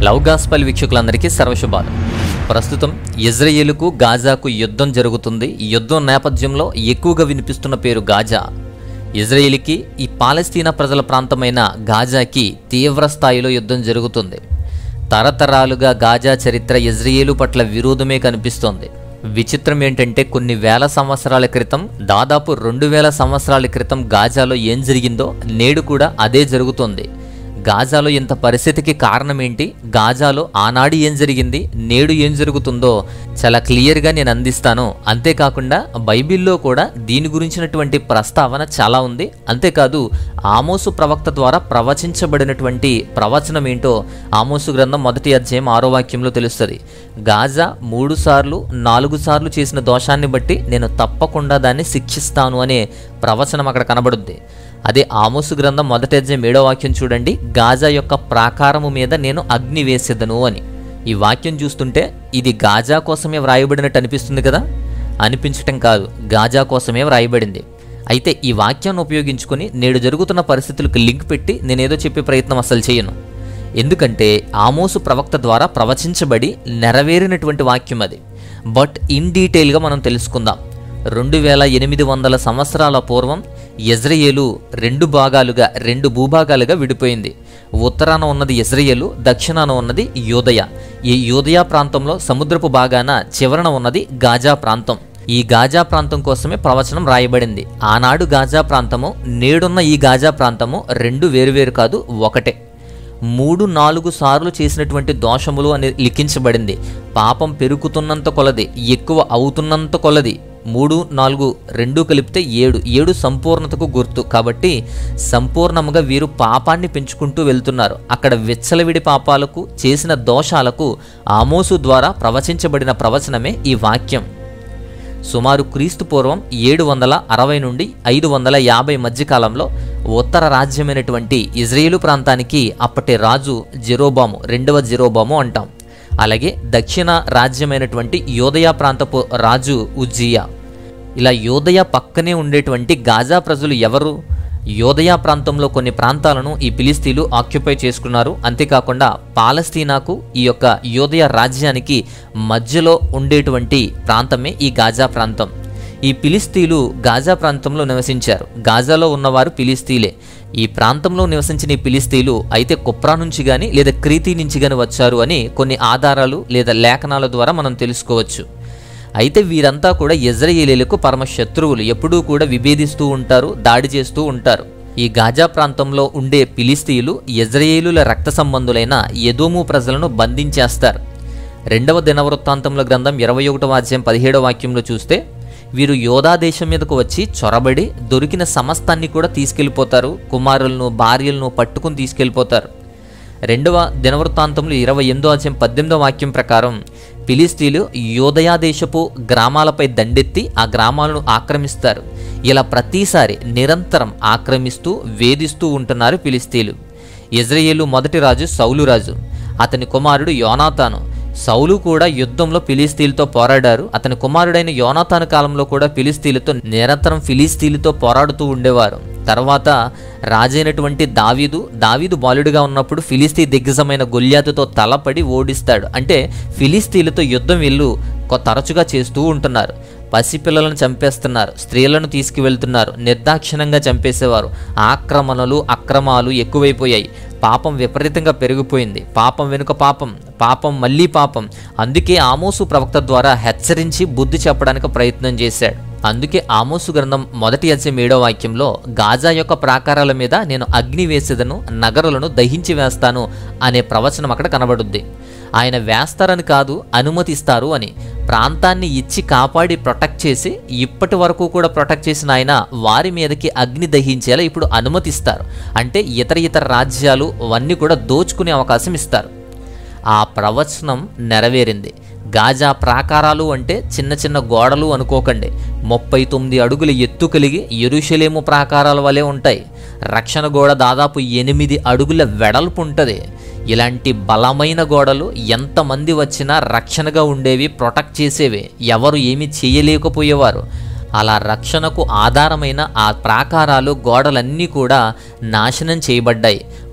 love gospel వీక్షకులందరికీ సర్వశుభాలు ప్రస్తుతం ఇజ్రాయేలుకు గాజాకు యుద్ధం జరుగుతుంది ఈ యుద్ధం నేపథ్యంలో ఎక్కువగా వినిపిస్తున్న పేరు గాజా ఇజ్రాయేల్కి ఈ పాలస్తీనా ప్రజల ప్రాంతమైన గాజాకి తీవ్ర స్థాయిలో యుద్ధం జరుగుతుంది తరతరాలుగా గాజా చరిత్ర ఇజ్రాయేలు పట్ల విరోధమే కనిపిస్తోంది విచిత్రం ఏంటంటే కొన్ని వేల సంవత్సరాల క్రితం దాదాపు రెండు వేల సంవత్సరాల క్రితం గాజాలో ఏం జరిగిందో నేడు కూడా అదే జరుగుతోంది గాజాలో ఇంత పరిస్థితికి కారణం ఏంటి గాజాలో ఆనాడు ఏం జరిగింది నేడు ఏం జరుగుతుందో చాలా క్లియర్గా నేను అందిస్తాను అంతేకాకుండా బైబిల్లో కూడా దీని గురించినటువంటి ప్రస్తావన చాలా ఉంది అంతేకాదు ఆమోసు ప్రవక్త ద్వారా ప్రవచించబడినటువంటి ప్రవచనం ఏంటో ఆమోసు గ్రంథం మొదటి అధ్యాయం ఆరో వాక్యంలో తెలుస్తుంది గాజా మూడు సార్లు నాలుగు సార్లు చేసిన దోషాన్ని బట్టి నేను తప్పకుండా దాన్ని శిక్షిస్తాను అనే ప్రవచనం అక్కడ కనబడుద్ది అదే ఆమోసు గ్రంథం మొదటి అధ్యాయం ఏడో వాక్యం చూడండి గాజా యొక్క ప్రాకారము మీద నేను అగ్ని వేసేదను అని ఈ వాక్యం చూస్తుంటే ఇది గాజా కోసమే వ్రాయబడినట్టు అనిపిస్తుంది కదా అనిపించటం కాదు గాజా కోసమే వ్రాయబడింది అయితే ఈ వాక్యాన్ని ఉపయోగించుకొని నేడు జరుగుతున్న పరిస్థితులకు లింక్ పెట్టి నేనేదో చెప్పే ప్రయత్నం అసలు చేయను ఎందుకంటే ఆమోసు ప్రవక్త ద్వారా ప్రవచించబడి నెరవేరినటువంటి వాక్యం అది బట్ ఇన్ డీటెయిల్గా మనం తెలుసుకుందాం రెండు వేల ఎనిమిది వందల సంవత్సరాల పూర్వం ఇజ్రాయేలు రెండు భాగాలుగా రెండు భూభాగాలుగా విడిపోయింది ఉత్తరాన ఉన్నది ఇజ్రాయేలు దక్షిణాన ఉన్నది యోదయ ఈ యోదయ ప్రాంతంలో సముద్రపు భాగాన చివరన ఉన్నది గాజా ప్రాంతం ఈ గాజా ప్రాంతం కోసమే ప్రవచనం రాయబడింది ఆనాడు గాజా ప్రాంతము నేడున్న ఈ గాజా ప్రాంతము రెండు వేరువేరు కాదు ఒకటే మూడు నాలుగు సార్లు చేసినటువంటి దోషములు అని లిఖించబడింది పాపం పెరుగుతున్నంత కొలది ఎక్కువ అవుతున్నంత కొలది మూడు నాలుగు రెండు కలిపితే ఏడు ఏడు సంపూర్ణతకు గుర్తు కాబట్టి సంపూర్ణముగా వీరు పాపాన్ని పెంచుకుంటూ వెళ్తున్నారు అక్కడ విచ్చలవిడి పాపాలకు చేసిన దోషాలకు ఆమోసు ద్వారా ప్రవచించబడిన ప్రవచనమే ఈ వాక్యం సుమారు క్రీస్తు పూర్వం ఏడు వందల అరవై నుండి ఐదు వందల యాభై మధ్యకాలంలో ఉత్తర రాజ్యమైనటువంటి ఇజ్రాయేలు ప్రాంతానికి అప్పటి రాజు జెరోబాము రెండవ జెరోబాము అంటాం అలాగే దక్షిణ రాజ్యమైనటువంటి యోదయ ప్రాంతపు రాజు ఉజ్జియా ఇలా యోదయ పక్కనే ఉండేటువంటి గాజా ప్రజలు ఎవరు యోదయ ప్రాంతంలో కొన్ని ప్రాంతాలను ఈ ఫిలిస్తీన్లు ఆక్యుపై చేసుకున్నారు అంతేకాకుండా పాలస్తీనాకు ఈ యొక్క యోదయ రాజ్యానికి మధ్యలో ఉండేటువంటి ప్రాంతమే ఈ గాజా ప్రాంతం ఈ ఫిలిస్తీన్లు గాజా ప్రాంతంలో నివసించారు గాజాలో ఉన్నవారు ఫిలిస్తీలే ఈ ప్రాంతంలో నివసించిన ఈ ఫిలిస్తీన్లు అయితే కుప్రా నుంచి కానీ లేదా క్రీతి నుంచి కానీ వచ్చారు అని కొన్ని ఆధారాలు లేదా లేఖనాల ద్వారా మనం తెలుసుకోవచ్చు అయితే వీరంతా కూడా ఇజ్రాయేలీలకు పరమ శత్రువులు ఎప్పుడూ కూడా విభేదిస్తూ ఉంటారు దాడి చేస్తూ ఉంటారు ఈ గాజా ప్రాంతంలో ఉండే ఫిలిస్తీయులు ఇజ్రాయేలుల రక్త సంబంధులైన ఎదోము ప్రజలను బంధించేస్తారు రెండవ దినవృత్తాంతంలో గ్రంథం ఇరవై ఒకటవ అధ్యాయం పదిహేడవ వాక్యంలో చూస్తే వీరు యోధా దేశం మీదకు వచ్చి చొరబడి దొరికిన సమస్తాన్ని కూడా తీసుకెళ్ళిపోతారు కుమారులను భార్యలను పట్టుకుని తీసుకెళ్ళిపోతారు రెండవ దినవృత్తాంతంలో ఇరవై ఎనిమిదో అధ్యాయం పద్దెనిమిదో వాక్యం ప్రకారం ఫిలిస్తీన్లు యోదయా దేశపు గ్రామాలపై దండెత్తి ఆ గ్రామాలను ఆక్రమిస్తారు ఇలా ప్రతిసారి నిరంతరం ఆక్రమిస్తూ వేధిస్తూ ఉంటున్నారు ఫిలిస్తీన్లు ఇజ్రాయేలు మొదటి రాజు సౌలు రాజు అతని కుమారుడు యోనాతాను సౌలు కూడా యుద్ధంలో ఫిలిస్తీన్లతో పోరాడారు అతని కుమారుడైన యోనాతాను కాలంలో కూడా ఫిలిస్తీన్లతో నిరంతరం ఫిలిస్తీన్లతో పోరాడుతూ ఉండేవారు తర్వాత రాజైనటువంటి దావీదు దావీదు బాలుడిగా ఉన్నప్పుడు ఫిలిస్తీ దిగ్గజమైన గొల్యాతుతో తలపడి ఓడిస్తాడు అంటే ఫిలిస్తీన్లతో యుద్ధం వీళ్ళు కొ- తరచుగా చేస్తూ ఉంటున్నారు పసిపిల్లలను చంపేస్తున్నారు స్త్రీలను తీసుకువెళ్తున్నారు నిర్దాక్షిణంగా చంపేసేవారు ఆక్రమణలు అక్రమాలు ఎక్కువైపోయాయి పాపం విపరీతంగా పెరిగిపోయింది పాపం వెనుక పాపం పాపం మళ్ళీ పాపం అందుకే ఆమోసు ప్రవక్త ద్వారా హెచ్చరించి బుద్ధి చెప్పడానికి ప్రయత్నం చేశాడు అందుకే ఆమోసు గ్రంథం మొదటి అధ్యాయం ఏడో వాక్యంలో గాజా యొక్క ప్రాకారాల మీద నేను అగ్ని వేసేదను నగరులను దహించి వేస్తాను అనే ప్రవచనం అక్కడ కనబడుద్ది ఆయన వేస్తారని కాదు అనుమతిస్తారు అని ప్రాంతాన్ని ఇచ్చి కాపాడి ప్రొటెక్ట్ చేసి ఇప్పటి వరకు కూడా ప్రొటెక్ట్ చేసిన ఆయన వారి మీదకి అగ్ని దహించేలా ఇప్పుడు అనుమతిస్తారు అంటే ఇతర ఇతర రాజ్యాలు అవన్నీ కూడా దోచుకునే అవకాశం ఇస్తారు ఆ ప్రవచనం నెరవేరింది గాజా ప్రాకారాలు అంటే చిన్న చిన్న గోడలు అనుకోకండి ముప్పై తొమ్మిది అడుగుల ఎత్తు కలిగి ఎరుషలేము ప్రాకారాల వలె ఉంటాయి రక్షణ గోడ దాదాపు ఎనిమిది అడుగుల వెడల్పు ఉంటుంది ఇలాంటి బలమైన గోడలు ఎంతమంది వచ్చినా రక్షణగా ఉండేవి ప్రొటెక్ట్ చేసేవి ఎవరు ఏమీ చేయలేకపోయేవారు అలా రక్షణకు ఆధారమైన ఆ ప్రాకారాలు గోడలన్నీ కూడా నాశనం చేయబడ్డాయి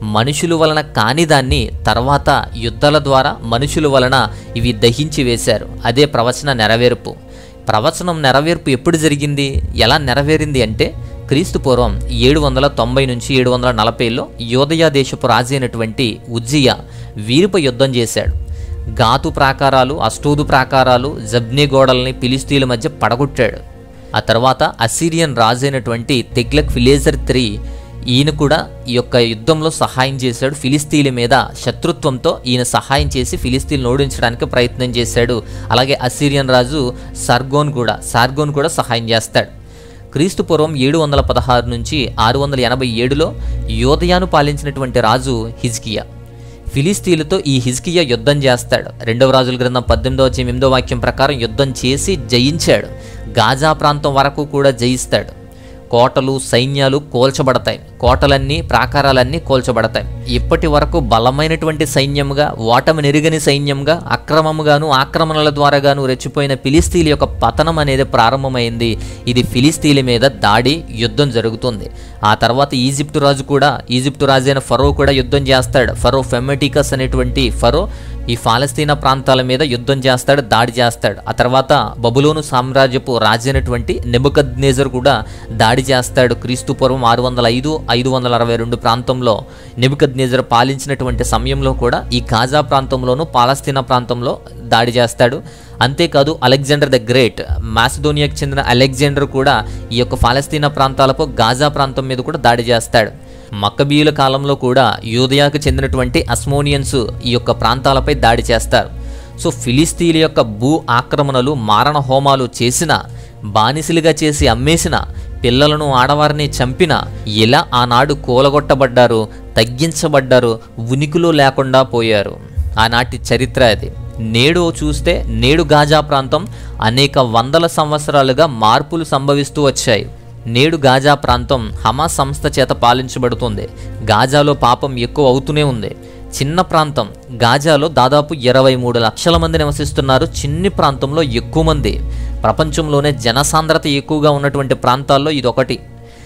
మనుషుల వలన కాని దాన్ని తర్వాత యుద్ధాల ద్వారా మనుషుల వలన ఇవి దహించి వేశారు అదే ప్రవచన నెరవేర్పు ప్రవచనం నెరవేర్పు ఎప్పుడు జరిగింది ఎలా నెరవేరింది అంటే క్రీస్తు పూర్వం ఏడు వందల తొంభై నుంచి ఏడు వందల నలభైలో యోదయ దేశపు రాజు అయినటువంటి ఉజ్జియా వీరిపై యుద్ధం చేశాడు గాతు ప్రాకారాలు అష్టోదు ప్రాకారాలు జబ్నే గోడల్ని ఫిలిస్తీన్ల మధ్య పడగొట్టాడు ఆ తర్వాత అసీరియన్ రాజు అయినటువంటి తెగ్లక్ ఫిలేజర్ త్రీ ఈయన కూడా ఈ యొక్క యుద్ధంలో సహాయం చేశాడు ఫిలిస్తీన్ల మీద శత్రుత్వంతో ఈయన సహాయం చేసి ఫిలిస్తీన్లు ఓడించడానికి ప్రయత్నం చేశాడు అలాగే అసీరియన్ రాజు సర్గోన్ కూడా సార్గోన్ కూడా సహాయం చేస్తాడు క్రీస్తు పూర్వం ఏడు వందల పదహారు నుంచి ఆరు వందల ఎనభై ఏడులో యోదయాను పాలించినటువంటి రాజు హిజ్కియా ఫిలిస్తీన్లతో ఈ హిజ్కియా యుద్ధం చేస్తాడు రెండవ రాజుల గ్రంథం పద్దెనిమిదవ వచ్చి ఎనిమిదో వాక్యం ప్రకారం యుద్ధం చేసి జయించాడు గాజా ప్రాంతం వరకు కూడా జయిస్తాడు కోటలు సైన్యాలు కోల్చబడతాయి కోటలన్నీ ప్రాకారాలన్నీ కోల్చబడతాయి ఇప్పటి వరకు బలమైనటువంటి సైన్యంగా ఓటమి నెరుగని సైన్యంగా అక్రమముగాను ఆక్రమణల ద్వారాగాను రెచ్చిపోయిన ఫిలిస్తీన్ల యొక్క పతనం అనేది ప్రారంభమైంది ఇది ఫిలిస్తీన్ల మీద దాడి యుద్ధం జరుగుతుంది ఆ తర్వాత ఈజిప్టు రాజు కూడా ఈజిప్టు రాజు అయిన ఫరో కూడా యుద్ధం చేస్తాడు ఫరో ఫెమెటికస్ అనేటువంటి ఫరో ఈ ఫాలస్తీనా ప్రాంతాల మీద యుద్ధం చేస్తాడు దాడి చేస్తాడు ఆ తర్వాత బబులోను సామ్రాజ్యపు రాజైనటువంటి నెబుకద్నేజర్ కూడా దాడి చేస్తాడు క్రీస్తు పూర్వం ఆరు వందల ఐదు ఐదు వందల అరవై రెండు ప్రాంతంలో నెబుకద్నేజర్ పాలించినటువంటి సమయంలో కూడా ఈ గాజా ప్రాంతంలోను పాలస్తీనా ప్రాంతంలో దాడి చేస్తాడు అంతేకాదు అలెగ్జాండర్ ద గ్రేట్ మాసిడోనియాకి చెందిన అలెగ్జాండర్ కూడా ఈ యొక్క ఫాలస్తీనా ప్రాంతాలపై గాజా ప్రాంతం మీద కూడా దాడి చేస్తాడు మక్కబీయుల కాలంలో కూడా యూదయాకు చెందినటువంటి అస్మోనియన్స్ ఈ యొక్క ప్రాంతాలపై దాడి చేస్తారు సో ఫిలిస్తీన్ల యొక్క భూ ఆక్రమణలు మారణ హోమాలు చేసిన బానిసలుగా చేసి అమ్మేసిన పిల్లలను ఆడవారిని చంపిన ఇలా ఆనాడు కూలగొట్టబడ్డారు తగ్గించబడ్డారు ఉనికిలో లేకుండా పోయారు ఆనాటి చరిత్ర అది నేడు చూస్తే నేడు గాజా ప్రాంతం అనేక వందల సంవత్సరాలుగా మార్పులు సంభవిస్తూ వచ్చాయి నేడు గాజా ప్రాంతం హమాస్ సంస్థ చేత పాలించబడుతుంది గాజాలో పాపం ఎక్కువ అవుతూనే ఉంది చిన్న ప్రాంతం గాజాలో దాదాపు ఇరవై మూడు లక్షల మంది నివసిస్తున్నారు చిన్ని ప్రాంతంలో ఎక్కువ మంది ప్రపంచంలోనే జనసాంద్రత ఎక్కువగా ఉన్నటువంటి ప్రాంతాల్లో ఇది ఒకటి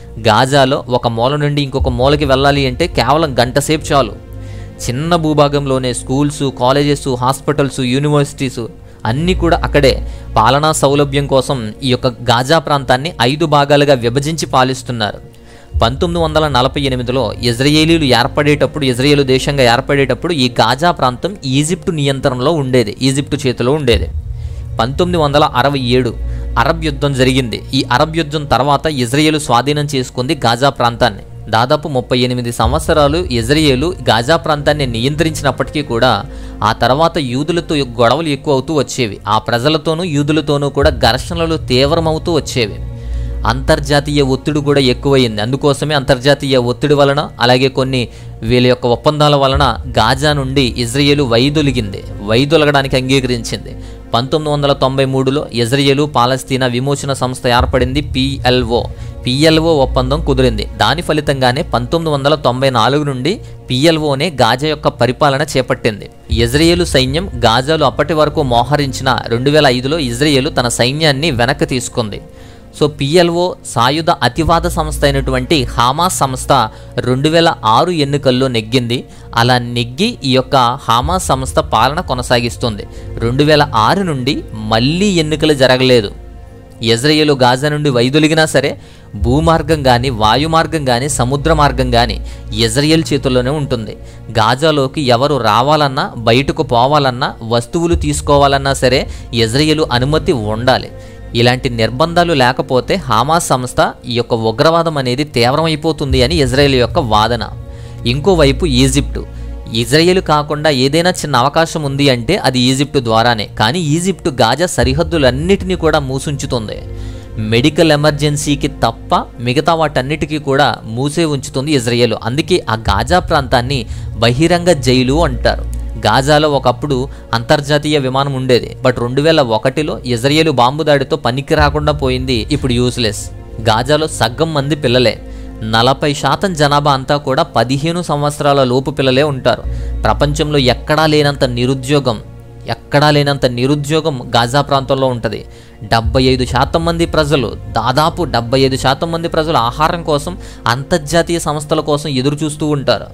గాజాలో ఒక మూల నుండి ఇంకొక మూలకి వెళ్ళాలి అంటే కేవలం గంట సేపు చాలు చిన్న భూభాగంలోనే స్కూల్స్ కాలేజెస్ హాస్పిటల్స్ యూనివర్సిటీస్ అన్నీ కూడా అక్కడే పాలనా సౌలభ్యం కోసం ఈ యొక్క గాజా ప్రాంతాన్ని ఐదు భాగాలుగా విభజించి పాలిస్తున్నారు పంతొమ్మిది వందల నలభై ఎనిమిదిలో ఇజ్రాయేలీలు ఏర్పడేటప్పుడు ఇజ్రాయేలు దేశంగా ఏర్పడేటప్పుడు ఈ గాజా ప్రాంతం ఈజిప్టు నియంత్రణలో ఉండేది ఈజిప్టు చేతిలో ఉండేది పంతొమ్మిది వందల అరవై ఏడు అరబ్ యుద్ధం జరిగింది ఈ అరబ్ యుద్ధం తర్వాత ఇజ్రాయేలు స్వాధీనం చేసుకుంది గాజా ప్రాంతాన్ని దాదాపు ముప్పై ఎనిమిది సంవత్సరాలు ఇజ్రాయేలు గాజా ప్రాంతాన్ని నియంత్రించినప్పటికీ కూడా ఆ తర్వాత యూదులతో గొడవలు ఎక్కువ అవుతూ వచ్చేవి ఆ ప్రజలతోనూ యూదులతోనూ కూడా ఘర్షణలు తీవ్రమవుతూ వచ్చేవి అంతర్జాతీయ ఒత్తిడి కూడా ఎక్కువయింది అందుకోసమే అంతర్జాతీయ ఒత్తిడి వలన అలాగే కొన్ని వీళ్ళ యొక్క ఒప్పందాల వలన గాజా నుండి ఇజ్రాయేలు వైదొలిగింది వైదొలగడానికి అంగీకరించింది పంతొమ్మిది వందల తొంభై మూడులో ఇజ్రాయేలు పాలస్తీనా విమోచన సంస్థ ఏర్పడింది పిఎల్ఓ పిఎల్ఓ ఒప్పందం కుదిరింది దాని ఫలితంగానే పంతొమ్మిది వందల తొంభై నాలుగు నుండి పిఎల్ఓనే గాజా యొక్క పరిపాలన చేపట్టింది ఇజ్రాయేలు సైన్యం గాజాలు అప్పటి వరకు మోహరించిన రెండు వేల ఐదులో ఇజ్రాయేలు తన సైన్యాన్ని వెనక్కి తీసుకుంది సో పిఎల్ఓ సాయుధ అతివాద సంస్థ అయినటువంటి హామాస్ సంస్థ రెండు వేల ఆరు ఎన్నికల్లో నెగ్గింది అలా నెగ్గి ఈ యొక్క హామాస్ సంస్థ పాలన కొనసాగిస్తుంది రెండు వేల ఆరు నుండి మళ్ళీ ఎన్నికలు జరగలేదు ఇజ్రాయేలు గాజా నుండి వైదొలిగినా సరే భూమార్గం కానీ వాయుమార్గం కానీ సముద్ర మార్గం కానీ ఇజ్రాయేల్ చేతుల్లోనే ఉంటుంది గాజాలోకి ఎవరు రావాలన్నా బయటకు పోవాలన్నా వస్తువులు తీసుకోవాలన్నా సరే ఇజ్రాయేలు అనుమతి ఉండాలి ఇలాంటి నిర్బంధాలు లేకపోతే హామాస్ సంస్థ ఈ యొక్క ఉగ్రవాదం అనేది తీవ్రమైపోతుంది అని ఇజ్రాయెల్ యొక్క వాదన ఇంకోవైపు ఈజిప్టు ఇజ్రాయేల్ కాకుండా ఏదైనా చిన్న అవకాశం ఉంది అంటే అది ఈజిప్టు ద్వారానే కానీ ఈజిప్టు గాజా సరిహద్దులన్నిటినీ కూడా మూసుంచుతుంది మెడికల్ ఎమర్జెన్సీకి తప్ప మిగతా వాటన్నిటికీ కూడా మూసే ఉంచుతుంది ఇజ్రాయేల్ అందుకే ఆ గాజా ప్రాంతాన్ని బహిరంగ జైలు అంటారు గాజాలో ఒకప్పుడు అంతర్జాతీయ విమానం ఉండేది బట్ రెండు వేల ఒకటిలో ఇజ్రాయేల్ బాంబు దాడితో పనికి రాకుండా పోయింది ఇప్పుడు యూస్లెస్ గాజాలో సగ్గం మంది పిల్లలే నలభై శాతం జనాభా అంతా కూడా పదిహేను సంవత్సరాల లోపు పిల్లలే ఉంటారు ప్రపంచంలో ఎక్కడా లేనంత నిరుద్యోగం ఎక్కడా లేనంత నిరుద్యోగం గాజా ప్రాంతంలో ఉంటుంది డెబ్బై ఐదు శాతం మంది ప్రజలు దాదాపు డెబ్బై ఐదు శాతం మంది ప్రజలు ఆహారం కోసం అంతర్జాతీయ సంస్థల కోసం ఎదురు చూస్తూ ఉంటారు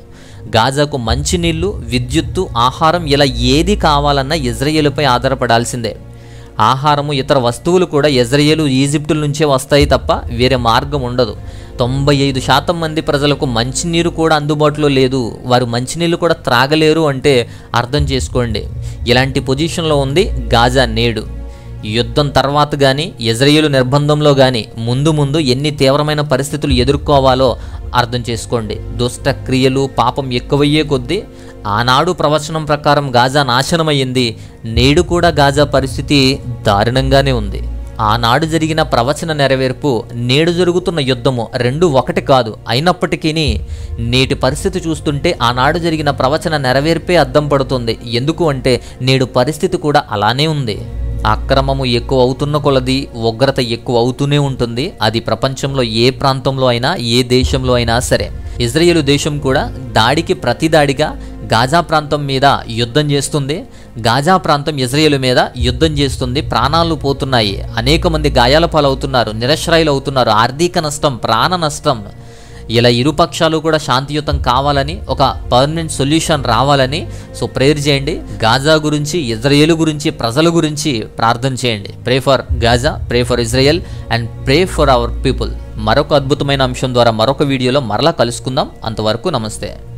గాజాకు మంచినీళ్లు విద్యుత్తు ఆహారం ఇలా ఏది కావాలన్నా ఇజ్రాయేలుపై ఆధారపడాల్సిందే ఆహారము ఇతర వస్తువులు కూడా ఇజ్రాయేలు ఈజిప్టుల నుంచే వస్తాయి తప్ప వేరే మార్గం ఉండదు తొంభై ఐదు శాతం మంది ప్రజలకు మంచినీరు కూడా అందుబాటులో లేదు వారు మంచినీళ్ళు కూడా త్రాగలేరు అంటే అర్థం చేసుకోండి ఇలాంటి పొజిషన్లో ఉంది గాజా నేడు యుద్ధం తర్వాత కానీ ఇజ్రాయేలు నిర్బంధంలో కానీ ముందు ముందు ఎన్ని తీవ్రమైన పరిస్థితులు ఎదుర్కోవాలో అర్థం చేసుకోండి దుష్ట క్రియలు పాపం ఎక్కువయ్యే కొద్దీ ఆనాడు ప్రవచనం ప్రకారం గాజా నాశనమయ్యింది నేడు కూడా గాజా పరిస్థితి దారుణంగానే ఉంది ఆనాడు జరిగిన ప్రవచన నెరవేర్పు నేడు జరుగుతున్న యుద్ధము రెండు ఒకటి కాదు అయినప్పటికీ నేటి పరిస్థితి చూస్తుంటే ఆనాడు జరిగిన ప్రవచన నెరవేర్పే అద్దం పడుతుంది ఎందుకు అంటే నేడు పరిస్థితి కూడా అలానే ఉంది అక్రమము ఎక్కువ అవుతున్న కొలది ఉగ్రత ఎక్కువ అవుతూనే ఉంటుంది అది ప్రపంచంలో ఏ ప్రాంతంలో అయినా ఏ దేశంలో అయినా సరే ఇజ్రాయేలు దేశం కూడా దాడికి ప్రతిదాడిగా గాజా ప్రాంతం మీద యుద్ధం చేస్తుంది గాజా ప్రాంతం ఇజ్రాయేల్ మీద యుద్ధం చేస్తుంది ప్రాణాలు పోతున్నాయి అనేక మంది గాయాల పాలవుతున్నారు నిరశ్రాయులు అవుతున్నారు ఆర్థిక నష్టం ప్రాణ నష్టం ఇలా ఇరుపక్షాలు కూడా శాంతియుతం కావాలని ఒక పర్మనెంట్ సొల్యూషన్ రావాలని సో ప్రేయర్ చేయండి గాజా గురించి ఇజ్రాయేల్ గురించి ప్రజల గురించి ప్రార్థన చేయండి pray for Gaza pray for Israel and pray for our people మరొక అద్భుతమైన అంశం ద్వారా మరొక వీడియోలో మరలా కలుసుకుందాం అంతవరకు నమస్తే